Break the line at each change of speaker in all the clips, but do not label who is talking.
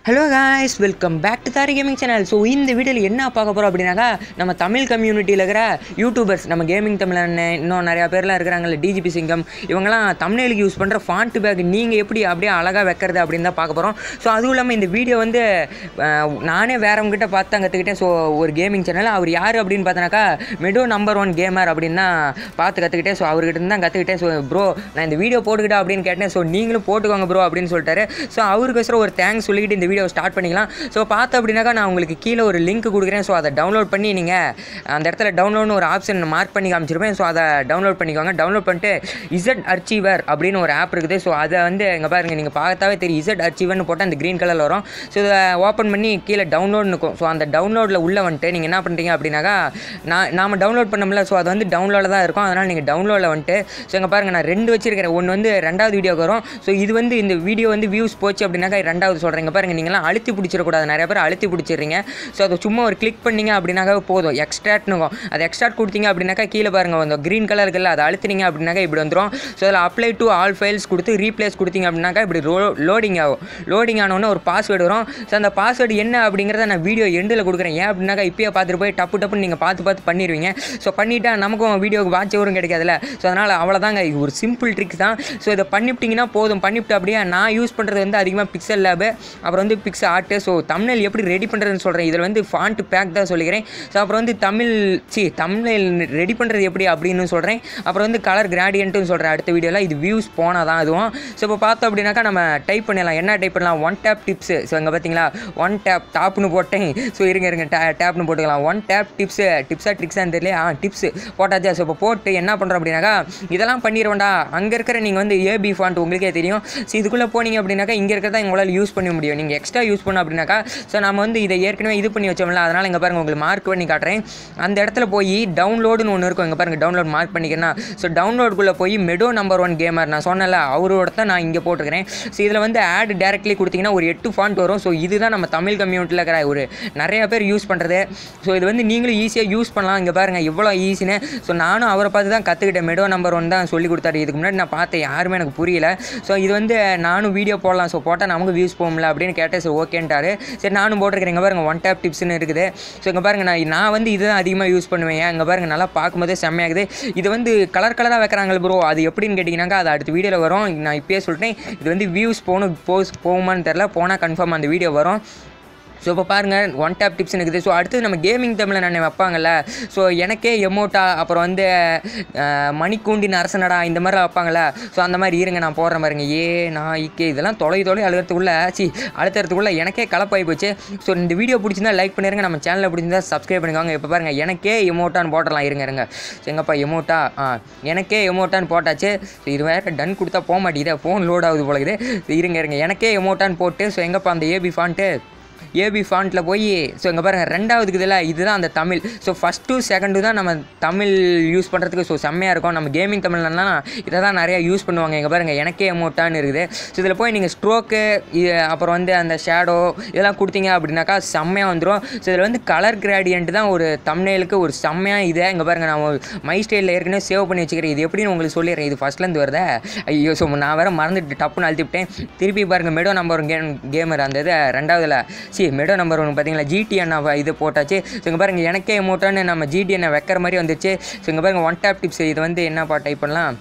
hello guys welcome back to தாரி gaming channel so இந்த வீடியோவில் என்ன பார்க்க போகிறோம் அப்படின்னாக்கா நம்ம தமிழ் கம்யூனிட்டியில் இருக்கிற யூடியூபர்ஸ் நம்ம கேமிங் தமிழ் அண்ணன் இன்னும் நிறையா பேர்லாம் இருக்கிறாங்கல்ல டிஜிபி சிங்கம் இவங்கெல்லாம் தமிழுக்கு யூஸ் பண்ணுற ஃபாண்ட் பேக் நீங்கள் எப்படி அப்படியே அழகாக வைக்கிறது அப்படின்னு தான் பார்க்க போகிறோம் ஸோ அதுவும் இல்லாமல் இந்த வீடியோ வந்து அஹ், நானே வேறவங்ககிட்ட பார்த்து தான் கற்றுக்கிட்டேன் ஸோ ஒரு கேமிங் சேனல் அவர் யார் அப்படின்னு பார்த்தோன்னாக்கா மெடோ நம்பர் ஒன் கேமர் அப்படின்னு தான் பார்த்து கற்றுக்கிட்டேன் ஸோ அவர்கிட்ட இருந்து தான் கற்றுக்கிட்டேன் ஸோ ப்ரோ நான் இந்த வீடியோ போட்டுக்கிட்டா அப்படின்னு கேட்டேன் ஸோ நீங்களும் போட்டுக்கோங்க ப்ரோ அப்படின்னு சொல்லிட்டாரு ஸோ அவருக்கோசரம் ஒரு தேங்க்ஸ் சொல்லிக்கிட்டு இந்த வீடியோ ஸ்டார்ட் பண்ணிக்கலாம் ஸோ பார்த்து அப்படின்னாக்கா நான் உங்களுக்கு கீழே ஒரு லிங்க் கொடுக்குறேன் ஸோ அதை டவுன்லோட் பண்ணி நீங்கள் அந்த இடத்துல டவுன்லோட்னு ஒரு ஆப்ஷன் மார்க் பண்ணி காமிச்சிருப்பேன் ஸோ அதை டவுன்லோட் பண்ணிக்கோங்க டவுன்லோட் பண்ணிட்டு இசட் அர்ச்சீவர் அப்படின்னு ஒரு ஆப் இருக்குது ஸோ அதை வந்து இங்கே பாருங்கள் நீங்கள் பார்த்தாவே தெரியும் இசட் அர்ச்சீவர்னு போட்டால் அந்த க்ரீன் கலரில் வரும் ஸோ இதை ஓப்பன் பண்ணி கீழே டவுன்லோட்னு இருக்கும் ஸோ அந்த டவுன்லோடில் உள்ளே வந்துட்டு நீங்கள் என்ன பண்ணுறீங்க அப்படின்னாக்கா நான் நாம் டவுன்லோட் பண்ணோம்ல ஸோ அது வந்து டவுன்லோடில் தான் இருக்கும் அதனால் நீங்கள் டவுன்லோடில் வந்துட்டு ஸோ இங்கே பாருங்கள் நான் ரெண்டு வச்சிருக்கிறேன் ஒன்று வந்து ரெண்டாவது வீடியோக்கு வரும் ஸோ இது வந்து இந்த வீடியோ வந்து வியூஸ் போச்சு அப்படின்னாக்கா ரெண்டாவது சொல்கிறீங்க பாருங்கள் நீங்களாம் அழுத்தி பிடிச்சிடக்கூடாது நிறைய பேர் அழுத்தி பிடிச்சிடுறீங்க ஸோ அதை சும்மா ஒரு கிளிக் பண்ணீங்க அப்படின்னாக்கா போதும் எக்ஸ்ட்ராட்னுக்கும் அது எக்ஸ்ட்ராட் கொடுத்தீங்க அப்படின்னாக்கா கீழே பாருங்கள் அந்த க்ரீன் கலர் இருக்குல்ல அதை அழுத்தினீங்க அப்படின்னாக்கா இப்படி வந்துடும் ஸோ அதில் அப்ளை டு ஆல் ஃபைல்ஸ் கொடுத்து ரீப்ளேஸ் கொடுத்தீங்க அப்படின்னாக்கா இப்படி ரோ லோடிங் ஆகும் லோடிங் ஆனோடனே ஒரு பாஸ்வேர்டு வரும் ஸோ அந்த பாஸ்வேர்டு என்ன அப்படிங்கிறத நான் வீடியோ எண்டில் கொடுக்குறேன் ஏன் அப்படின்னாக்கா இப்பயே பார்த்துட்டு போய் டப்பு டப்புன்னு நீங்கள் பார்த்து பார்த்து பண்ணிடுவீங்க ஸோ பண்ணிட்டா நமக்கும் வீடியோக்கு வாட்ச் வரும் கிடைக்காதுல்ல ஸோ அதனால் அவ்வளோதாங்க இது ஒரு சிம்பிள் ட்ரிக் தான் ஸோ இதை பண்ணிவிட்டிங்கன்னா போதும் பண்ணிவிட்டு அப்படியே நான் யூஸ் பண்ணுறது வந்து அதிகமாக பிக்சல் லேபு அப்புறம் வந்து பிக்ஸ் ஆர்ட்டு ஸோ தமிழ் எப்படி ரெடி பண்ணுறதுன்னு சொல்கிறேன் இதில் வந்து ஃபாண்ட் பேக் தான் சொல்லிக்கிறேன் ஸோ அப்புறம் வந்து தமிழ் சி தமிழ் ரெடி பண்ணுறது எப்படி அப்படின்னு சொல்கிறேன் அப்புறம் வந்து கலர் கிராடியன்ட்னு சொல்கிறேன் அடுத்த வீடியோவில் இது வியூஸ் போனால் தான் அதுவும் ஸோ இப்போ பார்த்தோம் அப்படின்னாக்கா நம்ம டைப் பண்ணிடலாம் என்ன டைப் பண்ணலாம் ஒன் டேப் டிப்ஸு ஸோ இங்கே பார்த்தீங்களா ஒன் டேப் டாப்னு போட்டேன் ஸோ இருங்க இருங்க டே டேப்னு போட்டுக்கலாம் ஒன் டேப் டிப்ஸு டிப்ஸாக ட்ரிக்ஸான்னு தெரியல ஆ டிப்ஸு போட்டாச்சா ஸோ இப்போ போட்டு என்ன பண்ணுறோம் அப்படின்னாக்கா இதெல்லாம் பண்ணிடுவேன்டா அங்கே இருக்கிற நீங்கள் வந்து ஏபி ஃபாண்ட் உங்களுக்கே தெரியும் ஸோ இதுக்குள்ளே போனீங்க அப்படின்னாக்கா இங்கே இருக்கிறத உங்களால் யூஸ் பண்ண முடியும் நீங்கள் எக்ஸ்ட்ரா யூஸ் பண்ணோம் அப்படின்னாக்கா ஸோ நம்ம வந்து இதை ஏற்கனவே இது பண்ணி வச்சோம்ல அதனால் இங்கே பாருங்கள் உங்களுக்கு மார்க் பண்ணி காட்டுறேன் அந்த இடத்துல போய் டவுன்லோடுன்னு ஒன்று இருக்கும் இங்கே பாருங்கள் டவுன்லோட் மார்க் பண்ணிக்கிறேன்னா ஸோ டவுன்லோடுக்குள்ளே போய் மெடோ நம்பர் ஒன் கேமர் நான் சொன்னல அவரோட தான் நான் இங்கே போட்டுக்கிறேன் ஸோ இதில் வந்து ஆட் டேரக்ட்லி கொடுத்தீங்கன்னா ஒரு எட்டு ஃபாண்ட் வரும் ஸோ இதுதான் நம்ம தமிழ் கம்யூனிட்டியில் இருக்கிற ஒரு நிறைய பேர் யூஸ் பண்ணுறது ஸோ இது வந்து நீங்களும் ஈஸியாக யூஸ் பண்ணலாம் இங்கே பாருங்கள் எவ்வளோ ஈஸின்னு ஸோ நானும் அவரை பார்த்து தான் கற்றுக்கிட்டேன் மெடோ நம்பர் ஒன் தான் சொல்லி கொடுத்தாரு இதுக்கு முன்னாடி நான் பார்த்தேன் யாருமே எனக்கு புரியல ஸோ இது வந்து நானும் வீடியோ போடலாம் ஸோ போட்டால் நமக்கு வியூஸ் போகும்ல அப்படின்னு கேட்டேன் ஸோ ஓகேன்ட்டாரு சரி நானும் போட்டிருக்கிறேன் இங்கே பாருங்கள் ஒன் டேப் டிப்ஸ்னு இருக்குது ஸோ இங்கே பாருங்கள் நான் நான் வந்து இதுதான் அதிகமாக யூஸ் பண்ணுவேன் இங்கே பாருங்கள் நல்லா பார்க்கும்போதே செம்மையாகுது இது வந்து கலர் கலராக வைக்கிறாங்க ப்ரோ அது எப்படின்னு கேட்டிங்கனாக்கா அது அடுத்த வீடியோவில் வரும் நான் இப்பயே சொல்லிட்டேன் இது வந்து வியூஸ் போகணும் போஸ் போகுமான்னு தெரில போனால் கன்ஃபார்ம் அந்த வீடியோ வரும் ஸோ இப்போ பாருங்கள் ஒன் டேப் டிப்ஸ் இருக்குது ஸோ அடுத்து நம்ம கேமிங் தமிழில் நான் வைப்பாங்கல்ல ஸோ எனக்கே எமோட்டா அப்புறம் வந்து அஹ், மணிக்கூண்டின் அரசனடா இந்த மாதிரிலாம் வைப்பாங்கல்ல ஸோ அந்த மாதிரி இருங்க நான் போடுறேன் பாருங்க ஏ நான் இக்கே இதெல்லாம் தொலை தொலை அழுகிறதுக்குள்ள சி அழுத்துறதுக்குள்ள எனக்கே கலப்பாகி போச்சு ஸோ இந்த வீடியோ பிடிச்சிருந்தா லைக் பண்ணிருங்க நம்ம சேனலில் பிடிச்சிருந்தா சப்ஸ்கிரைப் பண்ணிக்கோங்க இப்போ பாருங்கள் எனக்கே எமோட்டான்னு போட்டலாம் இருங்க இருங்க ஸோ எங்கப்பா எமோட்டா ஆ எனக்கே எமோட்டான்னு போட்டாச்சு ஸோ இது வேறு டன் கொடுத்தா போக மாட்டேங்குது ஃபோன் லோட் ஆகுது போல இருக்குது So, இருங்க இருங்க எனக்கே எமோட்டான்னு போட்டு ஸோ எங்கப்பா அந்த ஏபி ஃபாண்ட்டு ஏபி ஃபாண்ட்டில் போய் ஸோ இங்கே பாருங்கள் ரெண்டாவதுக்கு இதில் இதுதான் அந்த தமிழ் ஸோ ஃபஸ்ட்டு செகண்டு தான் நம்ம தமிழ் யூஸ் பண்ணுறதுக்கு ஸோ செம்மையாக இருக்கும் நம்ம கேமிங் தமிழ்லாம் இதை தான் நிறையா யூஸ் பண்ணுவாங்க இங்கே பாருங்கள் எனக்கே அமௌண்ட்டான்னு இருக்குது ஸோ இதில் போய் நீங்கள் ஸ்ட்ரோக்கு அப்புறம் வந்து அந்த ஷேடோ இதெல்லாம் கொடுத்தீங்க அப்படின்னாக்கா செம்மையாக வந்துடும் ஸோ இதில் வந்து கலர் கிராடியன்ட் தான் ஒரு தமிழுக்கு ஒரு செம்மையாக இது இங்கே பாருங்கள் நான் மை ஸ்டைலில் ஏற்கனவே சேவ் பண்ணி வச்சுக்கிறேன் இது எப்படின்னு உங்களுக்கு சொல்லிடுறேன் இது ஃபஸ்ட்லேருந்து வருதே ஐயோ ஸோ நான் வேறு மறந்துட்டு டப்புன்னு அழுத்திவிட்டேன் திருப்பி பாருங்கள் மெடோ நம்பர் கேம் கேமர் அந்த இது ரெண்டாவதுல சி மெடோ நம்பர் ஒன்று பார்த்தீங்களா ஜிடிஎன் இது போட்டாச்சு ஸோ இங்கே பாருங்கள் எனக்கே மோட்டான்னு நம்ம ஜிடிஎன்னை வைக்கிற மாதிரி வந்துச்சு ஸோ இங்கே பாருங்கள் ஒன் டேப் டிப்ஸ் இது வந்து என்னப்பா டைப் பண்ணலாம்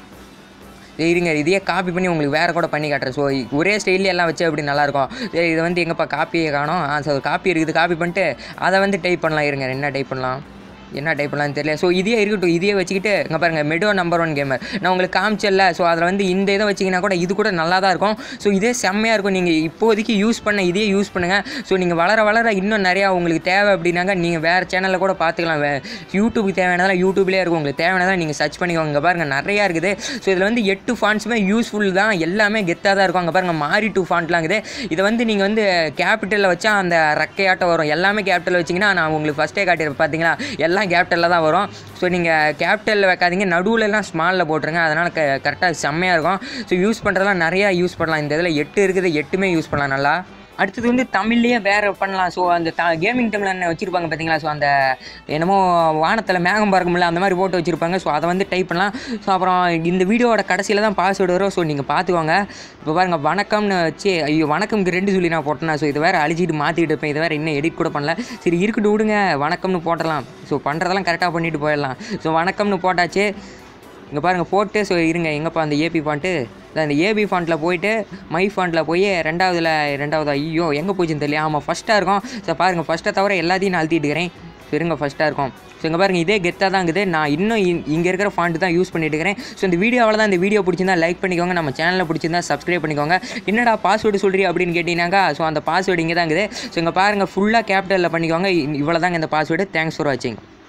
சரி, இருங்க இதையே காப்பி பண்ணி உங்களுக்கு வேறு கூட பண்ணி காட்டுறேன் ஸோ ஒரே ஸ்டைல்ல எல்லாம் வச்சு அப்படி நல்லாயிருக்கும் சரி இது வந்து எங்கப்பா காப்பியை காணோம் ஆ ஸோ காப்பி இருக்குது காப்பி பண்ணிட்டு அதை வந்து டைப் பண்ணலாம் இருங்க என்ன டைப் பண்ணலாம் என்ன டைப் பண்ணலாம்னு தெரியல ஸோ இதே இருக்கட்டும் இதே வச்சுக்கிட்டு இங்கே பாருங்கள் மெடோ நம்பர் ஒன் கேமர் நான் உங்களுக்கு காமிச்சல ஸோ அதில் வந்து இந்த இதை வச்சிங்கன்னா கூட இது கூட நல்லா தான் இருக்கும் ஸோ இதே செம்மையாக இருக்கும் நீங்கள் இப்போதைக்கு யூஸ் பண்ண இதே யூஸ் பண்ணுங்கள் ஸோ நீங்கள் வளர வளர இன்னும் நிறையா உங்களுக்கு தேவை அப்படின்னாங்க நீங்கள் வேறு சேனலில் கூட பார்த்துக்கலாம் வே யூடியூபுக்கு தேவையானதெல்லாம் யூடியூப்லேயே இருக்கும் உங்களுக்கு தேவையானதான் நீங்கள் சர்ச் பண்ணிக்கோங்க இங்கே பாருங்கள் நிறையா இருக்குது ஸோ இதில் வந்து எட்டு ஃபாண்ட்ஸுமே யூஸ்ஃபுல் தான் எல்லாமே கெத்தாக தான் இருக்கும் அங்கே பாருங்கள் மாறி டூ ஃபாண்ட்லாம் இருக்குது இதை வந்து நீங்கள் வந்து கேபிட்டலில் வச்சா அந்த ரக்கையாட்டம் வரும் எல்லாமே கேபிட்டல் வச்சிங்கன்னா நான் உங்களுக்கு ஃபஸ்ட்டே காட்டியிருப்பேன் பார்த்தீங்களா எல்லாம் கேபிட்டலில் தான் வரும் ஸோ நீங்கள் கேபிட்டலில் வைக்காதீங்க நடுவுலலாம் ஸ்மாலில் போட்டுருங்க அதனால் க கரெக்டாக செம்மையாக இருக்கும் ஸோ யூஸ் பண்ணுறதுலாம் நிறையா யூஸ் பண்ணலாம் இந்த இதில் எட்டு இருக்குது எட்டுமே யூஸ் பண்ணலாம் நல்லா அடுத்தது வந்து தமிழ்லேயே வேறு பண்ணலாம் ஸோ அந்த த கேமிங் தமிழ் வச்சுருப்பாங்க பார்த்தீங்களா ஸோ அந்த என்னமோ வானத்தில் மேகம் பறக்கும்ல அந்த மாதிரி போட்டு வச்சுருப்பாங்க ஸோ அதை வந்து டைப் பண்ணலாம் ஸோ அப்புறம் இந்த வீடியோவோட கடைசியில் தான் பாஸ்வேர்டு வரும் ஸோ நீங்கள் பார்த்துக்கோங்க இப்போ பாருங்கள் வணக்கம்னு வச்சு ஐயோ வணக்கம்க்கு ரெண்டு சொல்லி நான் போட்டேன் ஸோ இது வேறு அழிச்சிட்டு மாற்றிட்டு இருப்பேன் இது வேறு இன்னும் எடிட் கூட பண்ணல சரி இருக்கட்டும் விடுங்க வணக்கம்னு போட்டலாம் ஸோ பண்ணுறதெல்லாம் கரெக்டாக பண்ணிட்டு போயிடலாம் ஸோ வணக்கம்னு போட்டாச்சு இங்கே பாருங்கள் போட்டு ஸோ இருங்க எங்கப்பா அந்த ஏபி ஃபாண்ட்டு இந்த ஏபி ஃபாண்ட்டில் போயிட்டு மை ஃபாண்ட்டில் போய் ரெண்டாவதுல ரெண்டாவது ஐயோ எங்கே போச்சுன்னு தெரியல ஆமாம் ஃபஸ்ட்டாக இருக்கும் ஸோ பாருங்கள் ஃபஸ்ட்டை தவிர எல்லாத்தையும் நான் அழுத்திட்டு இருக்கிறேன் ஸோ இருங்க ஃபஸ்ட்டாக இருக்கும் ஸோ இங்கே பாருங்கள் இதே கெத்தாக தான் இருக்குது நான் இன்னும் இங்கே இருக்கிற ஃபாண்ட்டு தான் யூஸ் பண்ணிட்டு இருக்கிறேன் ஸோ இந்த வீடியோவில் தான் இந்த வீடியோ பிடிச்சிருந்தா லைக் பண்ணிக்கோங்க நம்ம சேனலில் பிடிச்சிருந்தா சப்ஸ்கிரைப் பண்ணிக்கோங்க என்னடா பாஸ்வேர்டு சொல்கிறீ அப்படின்னு கேட்டிங்கனாக்கா ஸோ அந்த பாஸ்வேர்டு இங்கே தான் இருக்குது ஸோ இங்கே பாருங்கள் ஃபுல்லாக கேபிட்டலில் பண்ணிக்கோங்க இவ்வளோ தாங்க இந்த பாஸ்வேர்டு தேங்க்ஸ் ஃபார் வாட்சிங்